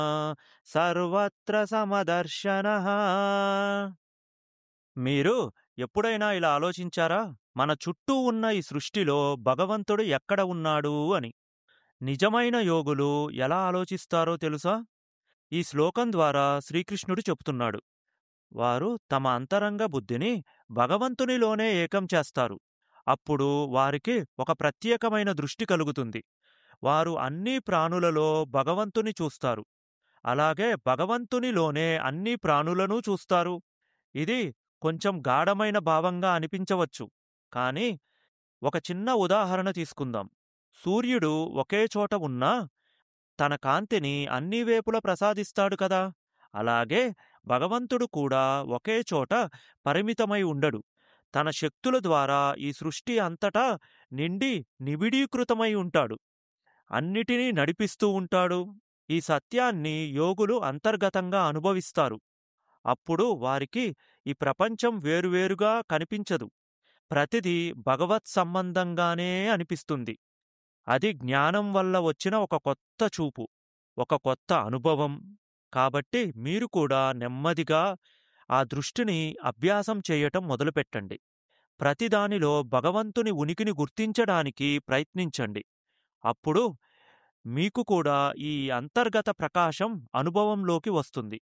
సర్వత్ర సమదర్శనః మీరు ఎప్పుడైనా ఇలా ఆలోచించారా మన చుట్టూ ఉన్న ఈ సృష్టిలో భగవంతుడు ఎక్కడ ఉన్నాడు అని నిజమైన యోగులు ఎలా ఆలోచిస్తారో తెలుసా ఈ శ్లోకం ద్వారా శ్రీకృష్ణుడు చెప్తున్నాడు వారు తమ అంతరంగ బుద్ధిని భగవంతునిలోనే ఏకం చేస్తారు అప్పుడు వారికి ఒక ప్రత్యేకమైన దృష్టి కలుగుతుంది వారు అన్ని ప్రాణులలో భగవంతుని చూస్తారు అలాగే భగవంతునిలోనే అన్ని ప్రాణులను చూస్తారు ఇది కొంచెం గాఢమైన భావంగా అనిపించవచ్చు కానీ ఒక చిన్న ఉదాహరణ తీసుకుందాం సూర్యుడు ఒకే చోట ఉన్నా తన కాంతిని అన్ని వేపుల ప్రసాదిస్తాడు కదా అలాగే భగవంతుడు కూడా ఒకే చోట పరిమితమై ఉండడు తన శక్తుల ద్వారా ఈ సృష్టి అంతటా నిండి నిబిడీకృతమై ఉంటాడు అన్నిటినీ నడిపిస్తూ ఉంటాడు ఈ సత్యాన్ని యోగులు అంతర్గతంగా అనుభవిస్తారు అప్పుడు వారికి ఈ ప్రపంచం వేరువేరుగా కనిపించదు ప్రతిదీ భగవత్ సంబంధంగానే అనిపిస్తుంది అది జ్ఞానం వల్ల వచ్చిన ఒక కొత్త చూపు ఒక కొత్త అనుభవం కాబట్టి మీరు కూడా నెమ్మదిగా ఆ దృష్టిని అభ్యాసం చేయటం మొదలుపెట్టండి ప్రతిదానిలో భగవంతుని ఉనికిని గుర్తించడానికి ప్రయత్నించండి అప్పుడు మీకు కూడా ఈ అంతర్గత ప్రకాశం అనుభవంలోకి వస్తుంది